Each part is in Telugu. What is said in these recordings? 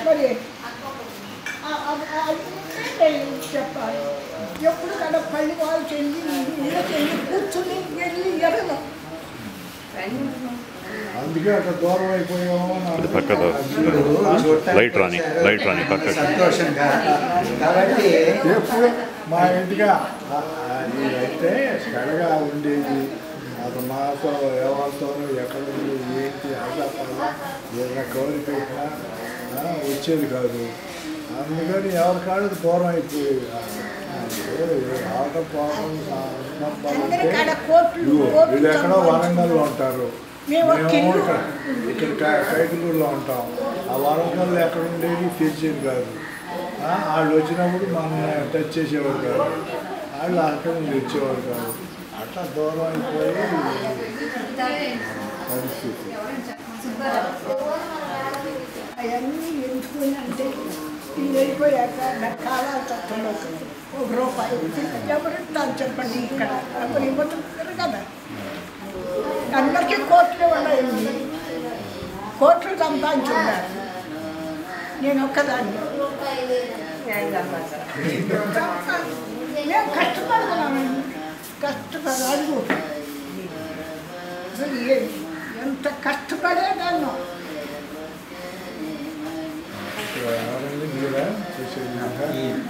మరి ఆ- ఆ- ఆ- అది నేను చెప్పాలి ఎప్పుడు కదా పల్లి వాళ్ళు చెల్లి ఇళ్ళకి వెళ్ళి కూర్చుని వెళ్ళి ఎరగను అందుకే అక్కడ దూరం అయిపోయాము అని అది పక్క దో- అనుకుంటున్నాను. లైట్ రాని లైట్ రాని పక్కకి సంతోషంగా కాబట్టి ఎప్పుడు మా ఇంటిగా ఆ- అది అయితే కడగా ఉండేది అది మాతో ఎవరితో ఎక్కడ ఉంది ఏంటి అలా పలా ఏదైనా కౌరి పెట్టినా ఆ, వచ్చేది కాదు అందుకని ఎవరి కాడు దూరం అయిపోయేది ఆట పోవడం అందరి కాడ కోట్లు కోట్లు వీళ్ళు ఎక్కడో సంపాదించుకుంటారు. వరంగల్లో ఉంటారు మేము ఒక మేము ఇల్లు. ఇక్కడ ఇక్కడ క- కైకలూరులో ఉంటాం ఆ వరంగల్ ఎక్కడ ఉండేది తెలిసేది కాదు ఆ, వాళ్ళు వచ్చినప్పుడు మనం టచ్ చేసేవారు కాదు వాళ్ళు అక్కడ నుంచి వచ్చేవారు కాదు అట్లా దూరం అయిపోయి పరిస్థితి అవన్నీ ఎంచుకుని అంటే ఇది అయిపోయాక నాకు కావాలి తక్కువ ఒక రూపాయి ఎవరు ఇస్తారు చెప్పండి ఇక్కడ ఎవరు ఇవ్వతున్నారు కదా అందరికీ కోట్లు ఉన్నాయండి కోట్లు సంపాదించున్నారు నేను ఒక్కదాన్ని నేను కష్టపడుతున్నానండి కష్టపడి అడుగు అసలు ఏ- ఎంత కష్టపడేదాన్నో ఇక్కడ ఎవరండి మీరా చేసేది ఇంకా?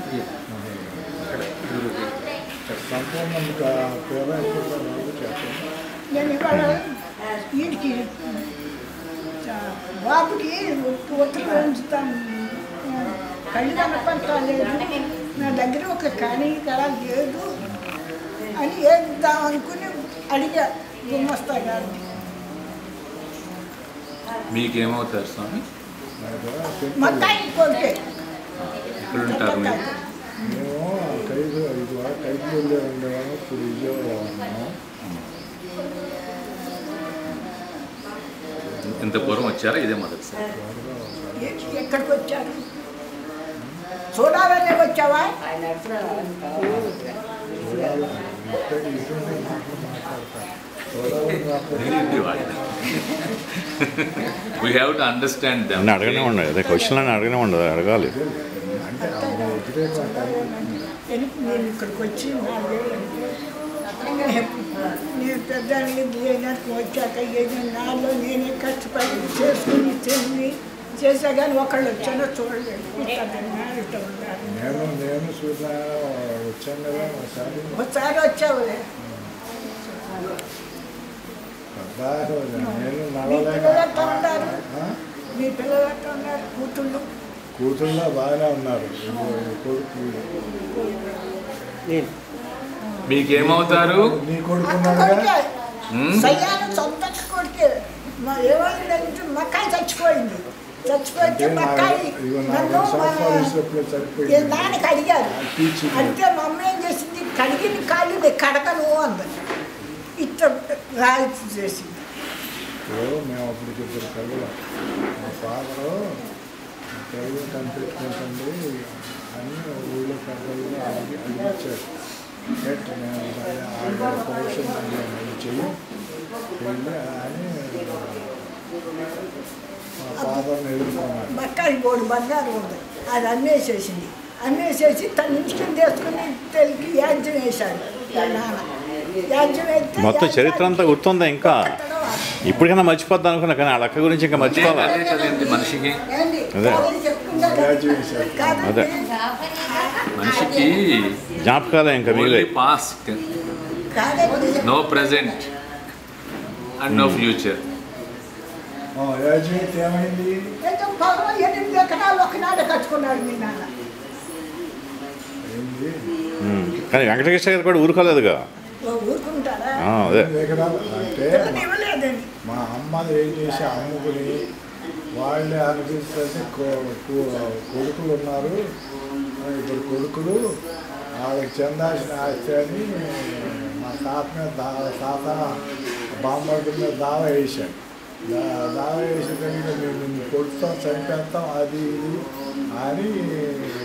సంపూర్ణ పేరు అయిపోతారు చెప్పండి నేను ఇవాళ వీడికి ఆ, బాబుకి ఉత్తరం వేయించుతాను కళ్ళు కనపడలేదు నా దగ్గర ఒక కానీ కదా లేదు అని వేద్దాం అనుకుని అడిగా గుమ్మస్తా గారిని మీకేమవుతారు స్వామి మక్కాయి కొరికే ఎక్కడ ఉంటారు మీరు మేము ఖైదు ఇది ఖైదులో ఉండేవాళ్ళం ఇప్పుడు విజయవాడలో ఉన్నాము ఇంత పూర్వం వచ్చారా ఇదే మొదటిసారి ఎ- ఎక్కడికి వచ్చారు చూడాలనే వచ్చావా చూడాలి ఇక్కడ ఇటువంటి మాటలు మాట్లాడతారు చూడాలని రాకపోతే వీ హ్యావ్ టు అండర్స్టాండ్ అన్నీ అడగనే ఉండదు అదే క్వశ్చన్ అని అడగనే ఉండదు అడగాలి అంటే ఆవిడ వ్యతిరేకం కాదు. నేను నేను ఇక్కడికి వచ్చి నాలుగేళ్ళంటే నేను పెద్ద ఏనాటికి వచ్చాక ఏదో నాలో నేనే కష్టపడి చేసుకుని తిని చేసా కానీ ఒకళ్ళు వచ్చానో చూడలేదు ఇట్లా ఉన్నారు నేను నేను సూర్యనారాయణ వచ్చాను కదా ఒకసారి ఒకసారి వచ్చావులే బాగా నేను మీ నడవలేక పిల్లలు ఎట్లా ఉన్నారు ఆ? మీ పిల్లలు ఎట్లా ఉన్నారు కూతుళ్ళు కూతుళ్ళ బాగానే ఉన్నారు ఇదిగో ఈ కొడుకు మీకేమవుతారు నీ అక్క కొడుకున్నాడుగా కొడుకే హ్మ్? సయ్యాను సొంత అక్క కొడుకే మా ఏమైందంటే మక్కాయి చచ్చిపోయింది చచ్చిపోతే అంటే నా మక్కాయి ఇదిగో నా నన్ను రెండు సంవత్సరాలు మా- ఇచ్చినప్పుడే ఈ చనిపోయింది నాన్నకి అడిగారు ఆ టీచర్ అంటే మా అమ్మ ఏం చేసింది కడిగిన కాళ్ళు నేను కడగను అంది ఇట్లా రాయితీ చేసింది ఇప్పుడు మేము అప్పుడు ఇద్దరు పిల్లలు మా ఫాదరు తెలుగు కనిపెట్టుకుంటుంది అన్ని ఊళ్ళో పెద్దలు అడిగి అడిగించారు ఎట్ నేను ఆవిడ పౌరుషం నేను చెయ్యి వెళ్ళి అని మా ఫాదర్ని ఎదుర్కొన్నాడు మక్కాయి బోడు బంగారం ఉంది అది అమ్మేసేసింది అమ్మేసేసి తన ఇంటికి తీసుకుని తెలుగు యాజ్యం వేశాడు వాళ్ళ నాన్న యాజ్యం వేస్తే మొత్తం చరిత్ర అంతా గుర్తుందా ఇంకా ఇప్పటికైనా మర్చిపోద్దాం అనుకున్నా కానీ ఆ లెక్క గురించి ఇంకా మర్చిపోవాలి అదే కదండి మనిషికి ఏంది? అదే. కాదని చెప్పుకుందా కదా? యాజ్యం వేశాడు కాదండి. అదే. మనిషికి జ్ఞాపకాలే ఇంకా ఓన్లీ మిగిలే పాస్ట్ కాదండి. No present and no future యాజ్యం అయితే ఏమైంది ఏదో పొలం ఎనిమిది ఎకరాలు ఒకనాడు కట్టుకున్నాడు మీ నాన్న ఏంది ఉమ్. కానీ వెంకటకృష్ణ గారు కూడా ఊరుకోలేదుగా ఓ ఊరుకుంటారా ఆ, అదే ఎకరాలు అంటే పిల్లని ఇవ్వలేదండి మా అమ్మది ఏం చేసి అమ్ముకుని వాళ్ళే అనిపిస్తే కొడుకులు ఉన్నారు ఇద్దరు కొడుకులు వాళ్ళకి చెందాల్సిన ఆస్తి అని మా తాత మీద దా తాత బామ్మడి మీద దావా వేసాడు దా దావా వేసేదానికి మేము నిన్ను కొడుతాం చంపేస్తాం అది ఇది అని